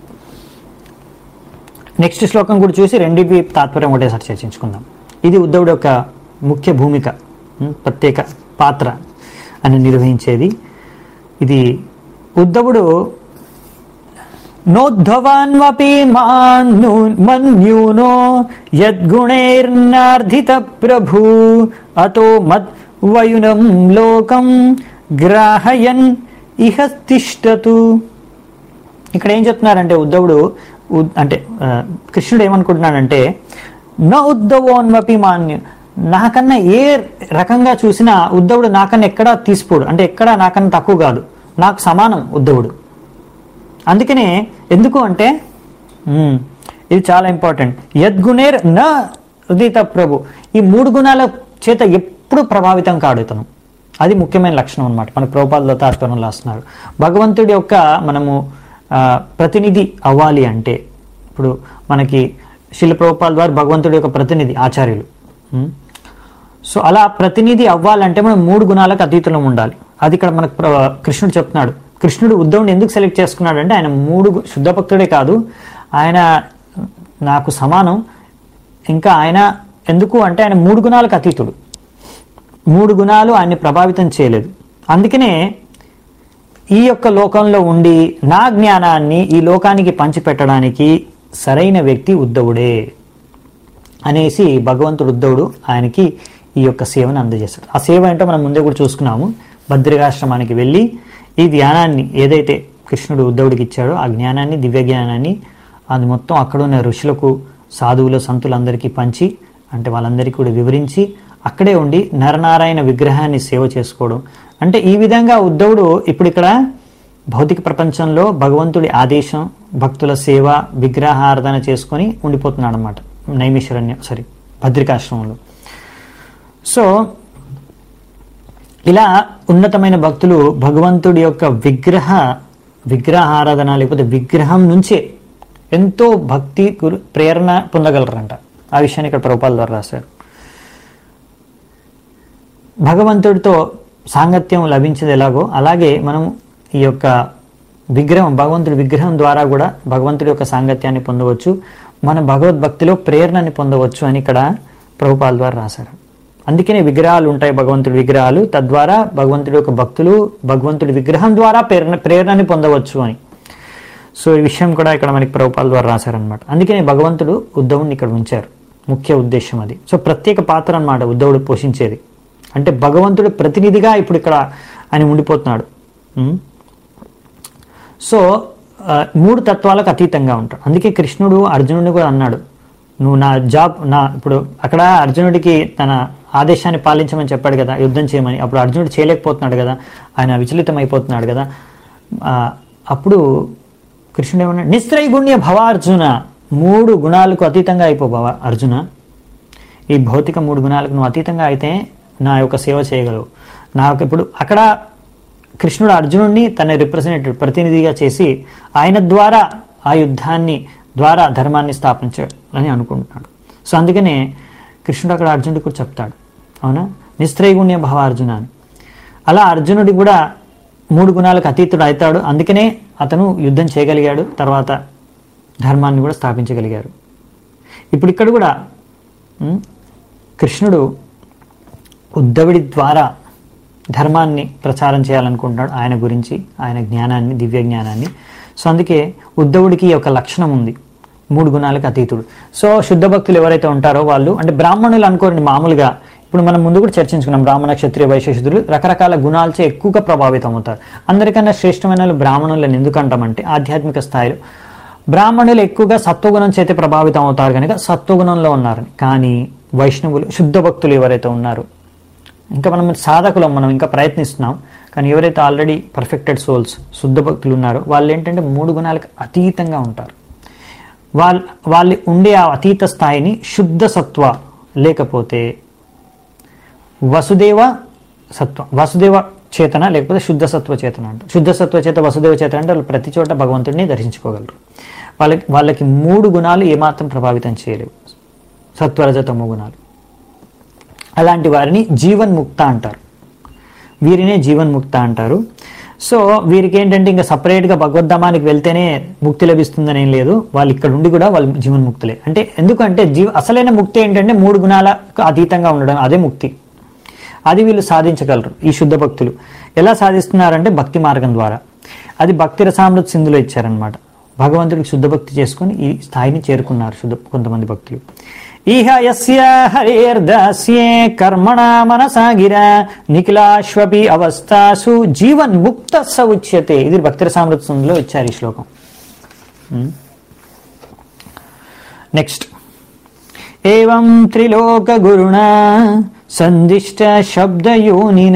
Speaker 1: నెక్స్ట్ శ్లోకం కూడా చూసి రెండింటి తాత్పర్యం ఒకటేసారి చర్చించుకుందాం ఇది ఉద్ధవుడు యొక్క ముఖ్య భూమిక ఉం, ప్రత్యేక పాత్ర అని నిర్వహించేది ఇది ఉద్ధవుడు నోద్ధవాన్వపి మాన్ను మన్యూనో యద్గుణైర్నార్ధిత ప్రభు అతో మద్ వయునం లోకం గ్రాహయన్ ఇహ తిష్టతు ఇక్కడ ఏం చెప్తున్నారంటే ఉద్ధవుడు ఉద్- అంటే ఆ, కృష్ణుడు ఏమనుకుంటున్నాడంటే నా ఉద్ధవోన్వపి మాన్య నాకన్నా ఏ రకంగా చూసినా ఉద్ధవుడు నాకన్నా ఎక్కడా తీసిపోడు అంటే ఎక్కడా నాకన్నా తక్కువ కాదు నాకు సమానం ఉద్ధవుడు అందుకనే ఎందుకు అంటే ఉమ్, ఇది చాలా ఇంపార్టెంట్ యద్గుణేర్ న ఉదిత ప్రభు ఈ మూడు గుణాల చేత ఎప్పుడు ప్రభావితం కాడు ఇతను అది ముఖ్యమైన లక్షణం అన్నమాట మన ప్రభుపాదులో తాత్పర్యం రాస్తున్నారు భగవంతుడి యొక్క మనము ఆ, ప్రతినిధి అవ్వాలి అంటే ఇప్పుడు మనకి శిల ప్రభుపాల ద్వారా భగవంతుడి యొక్క ప్రతినిధి ఆచార్యులు ఉమ్. సో అలా ప్రతినిధి అవ్వాలంటే మనం మూడు గుణాలకు అతీతంలో ఉండాలి అది ఇక్కడ మనకు ప్ర- కృష్ణుడు చెప్తున్నాడు కృష్ణుడు ఉద్ధవుని ఎందుకు సెలెక్ట్ చేసుకున్నాడు అంటే ఆయన మూడు గు- శుద్ధ భక్తుడే కాదు ఆయన నాకు సమానం ఇంకా ఆయన ఎందుకు అంటే ఆయన మూడు గుణాలకు అతీతుడు మూడు గుణాలు ఆయన్ని ప్రభావితం చేయలేదు అందుకనే ఈ యొక్క లోకంలో ఉండి నా జ్ఞానాన్ని ఈ లోకానికి పంచిపెట్టడానికి సరైన వ్యక్తి ఉద్ధవుడే అనేసి భగవంతుడు ఉద్ధవుడు ఆయనకి ఈ యొక్క సేవను అందజేస్తాడు ఆ సేవ ఏంటో మనం ముందే కూడా చూసుకున్నాము భద్రికాశ్రమానికి వెళ్ళి ఈ ధ్యానాన్ని ఏదైతే కృష్ణుడు ఉద్ధవుడికి ఇచ్చాడో ఆ జ్ఞానాన్ని దివ్య జ్ఞానాన్ని అది మొత్తం అక్కడ ఉన్న ఋషులకు సాధువులు సంతులందరికీ పంచి అంటే వాళ్ళందరికీ కూడా వివరించి అక్కడే ఉండి నరనారాయణ విగ్రహాన్ని సేవ చేసుకోవడం అంటే ఈ విధంగా ఉద్ధవుడు ఇప్పుడు ఇక్కడ భౌతిక ప్రపంచంలో భగవంతుడి ఆదేశం భక్తుల సేవ విగ్రహారాధన చేసుకొని ఉండిపోతున్నాడు అనమాట నైమిషరణ్యం సారీ భద్రికాశ్రమంలో సో ఇలా ఉన్నతమైన భక్తులు భగవంతుడి యొక్క విగ్రహ విగ్రహారాధన లేకపోతే విగ్రహం నుంచే ఎంతో భక్తి గురు ప్రేరణ పొందగలరంట ఆ విషయాన్ని ఇక్కడ ప్రభుపాల ద్వారా రాశారు భగవంతుడితో సాంగత్యం లభించేది ఎలాగో అలాగే మనం ఈ యొక్క విగ్రహం భగవంతుడి విగ్రహం ద్వారా కూడా భగవంతుడి యొక్క సాంగత్యాన్ని పొందవచ్చు మన భగవద్భక్తిలో ప్రేరణని పొందవచ్చు అని ఇక్కడ ప్రభుపాల ద్వారా రాశారు అందుకనే విగ్రహాలు ఉంటాయి భగవంతుడి విగ్రహాలు తద్వారా భగవంతుడి యొక్క భక్తులు భగవంతుడి విగ్రహం ద్వారా ప్రేరణ ప్రేరణని పొందవచ్చు అని సో ఈ విషయం కూడా ఇక్కడ మనకి ప్రభుపాల ద్వారా రాశారనమాట అందుకనే భగవంతుడు ఉద్ధవుడిని ఇక్కడ ఉంచారు ముఖ్య ఉద్దేశం అది సో ప్రత్యేక పాత్ర అన్నమాట ఉద్ధవుడు పోషించేది అంటే భగవంతుడు ప్రతినిధిగా ఇప్పుడు ఇక్కడ ఆయన ఉండిపోతున్నాడు ఉం? సో ఆ, మూడు తత్వాలకు అతీతంగా ఉంటాడు అందుకే కృష్ణుడు అర్జునుడిని కూడా అన్నాడు నువ్వు నా జాబ్ నా ఇప్పుడు అక్కడ అర్జునుడికి తన ఆదేశాన్ని పాలించమని చెప్పాడు కదా యుద్ధం చేయమని అప్పుడు అర్జునుడు చేయలేకపోతున్నాడు కదా ఆయన విచలితం అయిపోతున్నాడు కదా ఆ, అప్పుడు కృష్ణుడు ఏమన్నాడు నిస్త్రైగుణ్య భవ అర్జున మూడు గుణాలకు అతీతంగా అయిపో భవ అర్జున ఈ భౌతిక మూడు గుణాలకు నువ్వు అతీతంగా అయితే నా యొక్క సేవ చేయగలవు నాకు ఇప్పుడు అక్కడ కృష్ణుడు అర్జునుడిని తన రిప్రజెంటేటివ్ ప్రతినిధిగా చేసి ఆయన ద్వారా ఆ యుద్ధాన్ని ద్వారా ధర్మాన్ని స్థాపించాడు అని అనుకుంటున్నాడు సో అందుకనే కృష్ణుడు అక్కడ అర్జునుడికి కూడా చెప్తాడు అవునా నిస్త్రైగుణ్య భవ అర్జున అని అలా అర్జునుడి కూడా మూడు గుణాలకు అతీతుడు అవుతాడు అందుకనే అతను యుద్ధం చేయగలిగాడు తర్వాత ధర్మాన్ని కూడా స్థాపించగలిగారు ఇప్పుడు ఇక్కడ కూడా ఉం, కృష్ణుడు ఉద్ధవుడి ద్వారా ధర్మాన్ని ప్రచారం చేయాలనుకుంటున్నాడు ఆయన గురించి ఆయన జ్ఞానాన్ని దివ్య జ్ఞానాన్ని సో అందుకే ఉద్ధవుడికి ఒక లక్షణం ఉంది మూడు గుణాలకు అతీతుడు సో శుద్ధ భక్తులు ఎవరైతే ఉంటారో వాళ్ళు అంటే బ్రాహ్మణులు అనుకోండి మామూలుగా ఇప్పుడు మనం ముందు కూడా చర్చించుకున్నాం బ్రాహ్మణ క్షత్రియ వైశ్యశుద్ధులు రకరకాల గుణాలచే ఎక్కువగా ప్రభావితం అవుతారు అందరికన్నా శ్రేష్టమైన వాళ్ళు బ్రాహ్మణులను ఎందుకు అంటామంటే ఆధ్యాత్మిక స్థాయిలో బ్రాహ్మణులు ఎక్కువగా సత్వగుణం చేత ప్రభావితం అవుతారు కనుక సత్వగుణంలో ఉన్నారని కానీ వైష్ణవులు శుద్ధ భక్తులు ఎవరైతే ఉన్నారో ఇంకా మనం సాధకులం మనం ఇంకా ప్రయత్నిస్తున్నాం కానీ ఎవరైతే ఆల్రెడీ పర్ఫెక్టెడ్ సోల్స్ శుద్ధ భక్తులు ఉన్నారో వాళ్ళు ఏంటంటే మూడు గుణాలకు అతీతంగా ఉంటారు వాళ్ళ వాళ్ళు ఉండే ఆ అతీత స్థాయిని శుద్ధ సత్వ లేకపోతే వసుదేవ సత్వ వసుదేవ చేతన లేకపోతే శుద్ధ సత్వ చేతన అంట శుద్ధ సత్వ చేత వసుదేవ చేతన అంటే వాళ్ళు ప్రతి చోట భగవంతుడిని దర్శించుకోగలరు వాళ్ళకి వాళ్ళకి మూడు గుణాలు ఏమాత్రం ప్రభావితం చేయలేవు సత్వరజతమో గుణాలు అలాంటి వారిని జీవన్ముక్త అంటారు వీరినే జీవన్ముక్త అంటారు సో వీరికి ఏంటంటే ఇంకా సపరేట్గా భగవద్ధామానికి వెళ్తేనే ముక్తి లభిస్తుందని ఏం లేదు వాళ్ళు ఇక్కడ ఉండి కూడా వాళ్ళు జీవన్ముక్తులే అంటే ఎందుకంటే జీవ అసలైన ముక్తి ఏంటంటే మూడు గుణాలకు అతీతంగా ఉండడం అదే ముక్తి అది వీళ్ళు సాధించగలరు ఈ శుద్ధ భక్తులు ఎలా సాధిస్తున్నారంటే భక్తి మార్గం ద్వారా అది భక్తి రసామృత సింధులో ఇచ్చారనమాట భగవంతుడికి శుద్ధ భక్తి చేసుకొని ఈ స్థాయిని చేరుకున్నారు శుద్ధ కొంతమంది భక్తులు ఇహ యస్య హరేర్దాస్యే కర్మణ మనసాగిర నిఖిలాశ్వపి అవస్థాసు జీవన్ ముక్త స ఉచ్యతే ఇది భక్తుల సామృతంలో ఇచ్చారు ఈ శ్లోకం నెక్స్ట్ ఏం త్రిలోకగురుణా సందిష్ట శబ్దయోనిన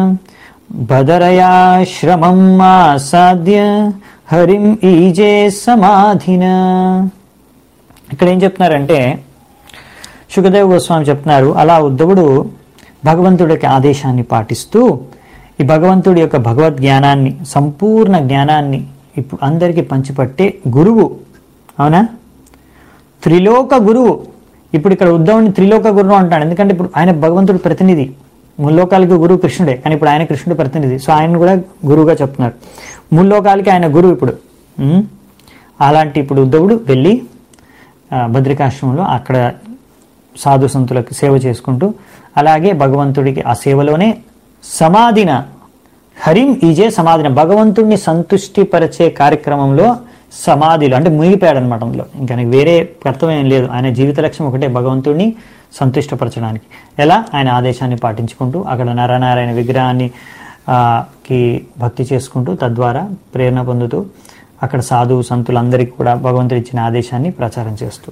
Speaker 1: బదరయాశ్రమం ఆసాద్య హరిం ఈజే సమాధిన ఇక్కడ ఏం చెప్తున్నారంటే సుఖదేవ్ గోస్వామి చెప్తున్నారు అలా ఉద్ధవుడు భగవంతుడి యొక్క ఆదేశాన్ని పాటిస్తూ ఈ భగవంతుడి యొక్క భగవద్ జ్ఞానాన్ని సంపూర్ణ జ్ఞానాన్ని ఇప్పుడు అందరికీ పంచిపట్టే గురువు అవునా త్రిలోక గురువు ఇప్పుడు ఇక్కడ ఉద్ధవుని త్రిలోక గురువు అంటాడు ఎందుకంటే ఇప్పుడు ఆయన భగవంతుడి ప్రతినిధి ముల్లోకాలకి గురువు కృష్ణుడే కానీ ఇప్పుడు ఆయన కృష్ణుడి ప్రతినిధి సో ఆయన కూడా గురువుగా చెప్తున్నారు ముల్లోకాలకి ఆయన గురువు ఇప్పుడు ఉమ్. అలాంటి ఇప్పుడు ఉద్ధవుడు వెళ్ళి ఆ, బద్రికాశ్రమంలో అక్కడ సాధు సంతులకు సేవ చేసుకుంటూ అలాగే భగవంతుడికి ఆ సేవలోనే సమాధిన హరిం ఈజే సమాధిన భగవంతుడిని సంతుష్టిపరిచే కార్యక్రమంలో సమాధిలో అంటే మునిగిపోయాడు అనమాట అందులో ఇంకా ఆయనకి వేరే కర్తవ్యం ఏం లేదు ఆయన జీవిత లక్ష్యం ఒకటే భగవంతుడిని సంతుష్టపరచడానికి ఎలా ఆయన ఆదేశాన్ని పాటించుకుంటూ అక్కడ నరనారాయణ విగ్రహాన్ని ఆ, కి భక్తి చేసుకుంటూ తద్వారా ప్రేరణ పొందుతూ అక్కడ సాధువు సంతులందరికీ కూడా భగవంతుడు ఇచ్చిన ఆదేశాన్ని ప్రచారం చేస్తూ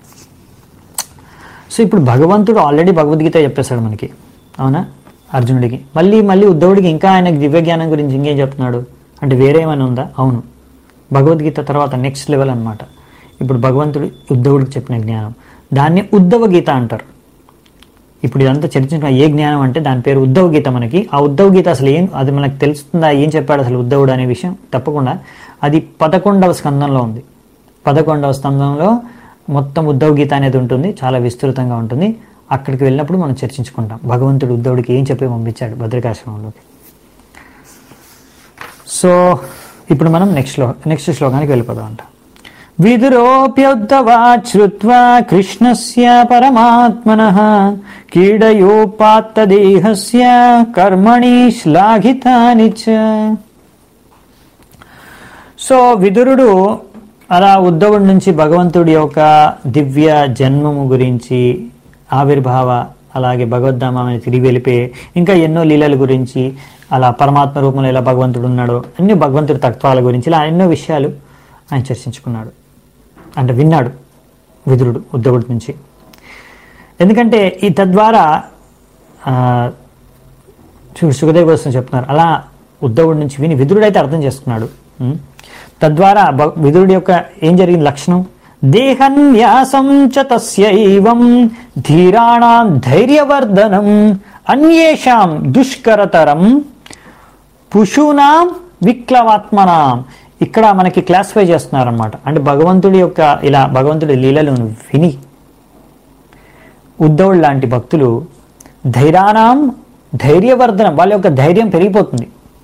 Speaker 1: సో ఇప్పుడు భగవంతుడు ఆల్రెడీ భగవద్గీత చెప్పేశాడు మనకి అవునా అర్జునుడికి మళ్ళీ మళ్ళీ ఉద్ధవుడికి ఇంకా ఆయనకి దివ్య జ్ఞానం గురించి ఇంకేం చెప్తున్నాడు అంటే వేరే ఏమైనా ఉందా అవును భగవద్గీత తర్వాత నెక్స్ట్ లెవెల్ అన్నమాట ఇప్పుడు భగవంతుడు ఉద్ధవుడికి చెప్పిన జ్ఞానం దాన్ని ఉద్ధవ గీత అంటారు ఇప్పుడు ఇదంతా చర్చించిన ఏ జ్ఞానం అంటే దాని పేరు ఉద్ధవ గీత మనకి ఆ ఉద్ధవ గీత అసలు ఏం అది మనకు తెలుస్తుందా ఏం చెప్పాడు అసలు ఉద్ధవుడు అనే విషయం తప్పకుండా అది పదకొండవ స్కందంలో ఉంది పదకొండవ స్కందంలో మొత్తం ఉద్ధవ గీత అనేది ఉంటుంది చాలా విస్తృతంగా ఉంటుంది అక్కడికి వెళ్ళినప్పుడు మనం చర్చించుకుంటాం భగవంతుడు ఉద్ధవుడికి ఏం చెప్పి పంపించాడు భద్రకాశ్రమంలోకి సో ఇప్పుడు మనం నెక్స్ట్ శ్లో నెక్స్ట్ శ్లోకానికి వెళ్ళిపోదాం అంట విదురోప్యోద్ధవాచ్ శ్రుత్వా కృష్ణస్య పరమాత్మనః కీడయోపాత్తదేహస్య కర్మణి శ్లాఘితాని చ సో విదురుడు అలా ఉద్ధవుడి నుంచి భగవంతుడి యొక్క దివ్య జన్మము గురించి ఆవిర్భావ అలాగే భగవద్ధామాన్ని తిరిగి వెళ్ళిపోయి ఇంకా ఎన్నో లీలల గురించి అలా పరమాత్మ రూపంలో ఎలా భగవంతుడు ఉన్నాడో అన్ని భగవంతుడి తత్వాల గురించి ఇలా ఎన్నో విషయాలు ఆయన చర్చించుకున్నాడు అంటే విన్నాడు విదురుడు ఉద్ధవుడి నుంచి ఎందుకంటే ఈ తద్వారా ఆ, చూడు సుఖదేవ్ కోసం చెప్తున్నారు అలా ఉద్ధవుడి నుంచి విని విదురుడు అయితే అర్థం చేసుకున్నాడు ఉం? తద్వారా భ- విదురుడి యొక్క ఏం జరిగింది లక్షణం దేహన్యాసం చ తస్యైవం ధీరాణం ధైర్యవర్ధనం అన్యేషాం దుష్కరతరం పుషూనాం విక్లవాత్మనాం ఇక్కడ మనకి క్లాసిఫై చేస్తున్నారన్నమాట అంటే భగవంతుడి యొక్క ఇలా భగవంతుడి లీలలను విని ఉద్ధవుడు లాంటి భక్తులు ధైర్యానాం ధైర్యవర్ధనం వాళ్ళ యొక్క ధైర్యం పెరిగిపోతుంది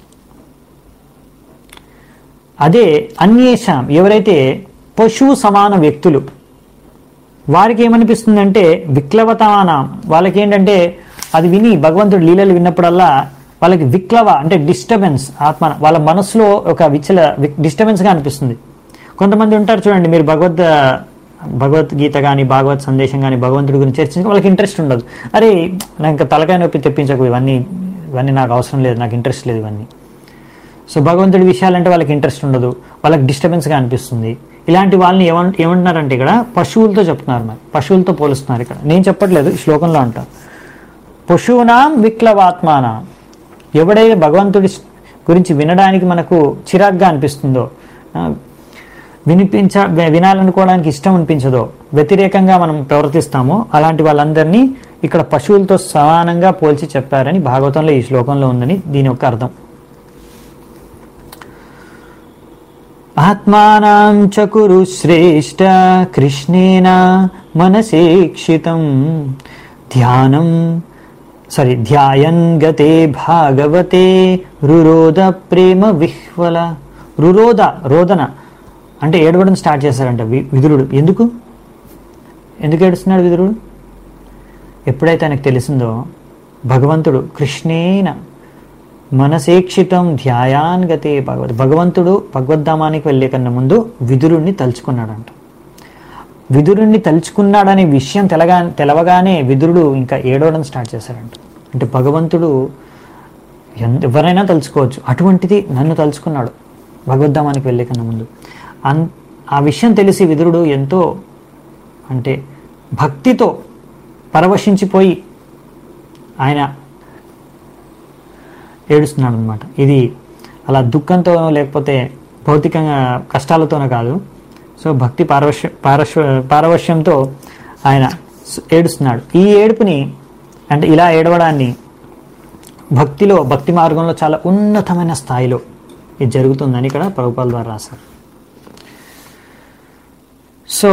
Speaker 1: అదే అన్యేషాం ఎవరైతే పశువు సమాన వ్యక్తులు వారికి ఏమనిపిస్తుందంటే విక్లవతానం వాళ్ళకి ఏంటంటే అది విని భగవంతుడు లీలలు విన్నప్పుడల్లా వాళ్ళకి విక్లవ అంటే డిస్టర్బెన్స్ ఆత్మ వాళ్ళ మనసులో ఒక విచల డిస్టర్బెన్స్గా అనిపిస్తుంది కొంతమంది ఉంటారు చూడండి మీరు భగవద్ భగవద్గీత కానీ భగవత్ సందేశం కానీ భగవంతుడి గురించి చర్చించి వాళ్ళకి ఇంట్రెస్ట్ ఉండదు అరే నాకు ఇంకా తలకాయ నొప్పి తెప్పించకు ఇవన్నీ ఇవన్నీ నాకు అవసరం లేదు నాకు ఇంట్రెస్ట్ లేదు ఇవన్నీ సో భగవంతుడి విషయాలంటే వాళ్ళకి ఇంట్రెస్ట్ ఉండదు వాళ్ళకి డిస్టర్బెన్స్గా అనిపిస్తుంది ఇలాంటి వాళ్ళని ఏమం ఏమంటున్నారంటే ఇక్కడ పశువులతో చెప్తున్నారు మరి పశువులతో పోలుస్తున్నారు ఇక్కడ నేను చెప్పట్లేదు ఈ శ్లోకంలో అంటా పశువునాం విక్లవాత్మానాం ఎవడైతే భగవంతుడి గురించి వినడానికి మనకు చిరాగ్గా అనిపిస్తుందో ఆ, వినిపించ వి- వినాలనుకోవడానికి ఇష్టం అనిపించదో వ్యతిరేకంగా మనం ప్రవర్తిస్తామో అలాంటి వాళ్ళందరినీ ఇక్కడ పశువులతో సమానంగా పోల్చి చెప్పారని భాగవతంలో ఈ శ్లోకంలో ఉందని దీని యొక్క అర్థం ఆత్మానాం చ కురు శ్రేష్ట కృష్ణేన మనసేక్షితం ధ్యానం సారీ ధ్యాయన్ గతే భాగవతే రురోద ప్రేమ విహ్వల రురోద రోదన అంటే ఏడవడం స్టార్ట్ చేశారంట వి- విదురుడు ఎందుకు ఎందుకు ఏడుస్తున్నాడు విదురుడు ఎప్పుడైతే ఆయనకు తెలిసిందో భగవంతుడు కృష్ణేన మనసేక్షితం ధ్యాయాన్ గతే భగవద్ భగవంతుడు భగవద్ధామానికి వెళ్ళే కన్నా ముందు విదురుణ్ణి తలుచుకున్నాడంట విదురుణ్ణి తలుచుకున్నాడనే విషయం తెలగా తెలవగానే విదురుడు ఇంకా ఏడవడం స్టార్ట్ చేశాడంట అంటే భగవంతుడు ఎన్- ఎవరైనా తలుచుకోవచ్చు అటువంటిది నన్ను తలుచుకున్నాడు భగవద్ధామానికి వెళ్ళే కన్నా ముందు అన్ ఆ విషయం తెలిసి విదురుడు ఎంతో అంటే భక్తితో పరవశించిపోయి ఆయన ఏడుస్తున్నాడు అనమాట ఇది అలా దుఃఖంతో లేకపోతే భౌతికంగా కష్టాలతోనే కాదు సో భక్తి పారవశ్య పారశ్వ పారవశ్యంతో ఆయన స్- ఏడుస్తున్నాడు ఈ ఏడుపుని అంటే ఇలా ఏడవడాన్ని భక్తిలో భక్తి మార్గంలో చాలా ఉన్నతమైన స్థాయిలో ఇది జరుగుతుందని ఇక్కడ ప్రభుపాల ద్వారా రాశారు సో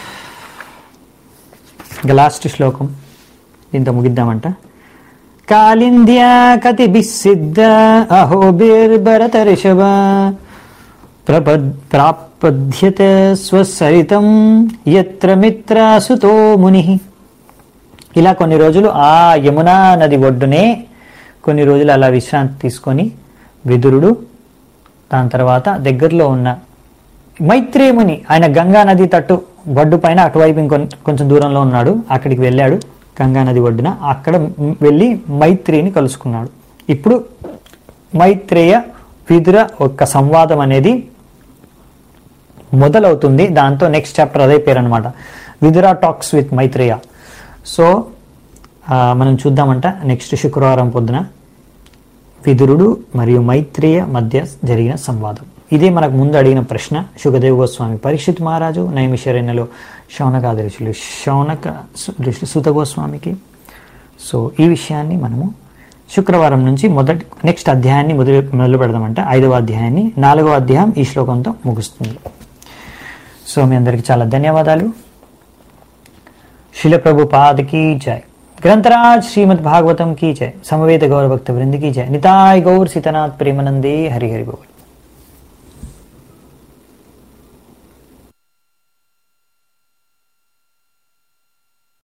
Speaker 1: ఇక లాస్ట్ శ్లోకం దీంతో ముగిద్దామంట కాళింద్యా కతిభిసిద్ధ అహోభిర్భరత ఋషభ ప్రపద్ ప్రాపద్యత స్వసరితం ఎత్ర మిత్రాసుతో ముని ఇలా కొన్ని రోజులు ఆ యమునా నది ఒడ్డునే కొన్ని రోజులు అలా విశ్రాంతి తీసుకొని విదురుడు దాని తర్వాత దగ్గరలో ఉన్న మైత్రేముని ఆయన గంగా నది తట్టు ఒడ్డు పైన అటువైపు ఇంకొం కొంచెం దూరంలో ఉన్నాడు అక్కడికి వెళ్ళాడు గంగా నది ఒడ్డున అక్కడ మ్- వెళ్ళి మైత్రిని కలుసుకున్నాడు ఇప్పుడు మైత్రేయ విదుర ఒక సంవాదం అనేది మొదలవుతుంది దాంతో నెక్స్ట్ చాప్టర్ అదే పేరు అనమాట Vidura talks with Maitreya so ఆ, మనం చూద్దామంట నెక్స్ట్ శుక్రవారం పొద్దున విదురుడు మరియు మైత్రేయ మధ్య జరిగిన సంవాదం ఇదే మనకు ముందు అడిగిన ప్రశ్న సుఖదేవ్ గోస్వామి పరీక్షిత్ మహారాజు నైమిషరణ్యలో శౌనకాది ఋషులు శౌనక సు- ఋషి సుత గోస్వామికి సో ఈ విషయాన్ని మనము శుక్రవారం నుంచి మొదటి నెక్స్ట్ అధ్యాయాన్ని మొదలు మొదలు పెడదామంట ఐదవ అధ్యాయాన్ని నాలుగవ అధ్యాయం ఈ శ్లోకంతో ముగుస్తుంది సో మీ అందరికి చాలా ధన్యవాదాలు శిల ప్రభు పాद की जय ग्रंथराज श्रीमद् भागवतम की जय समवेत गौर भक्त वृंद की जय निताय गौर सीतानाथ प्रेमानंदे हरि हरि बोल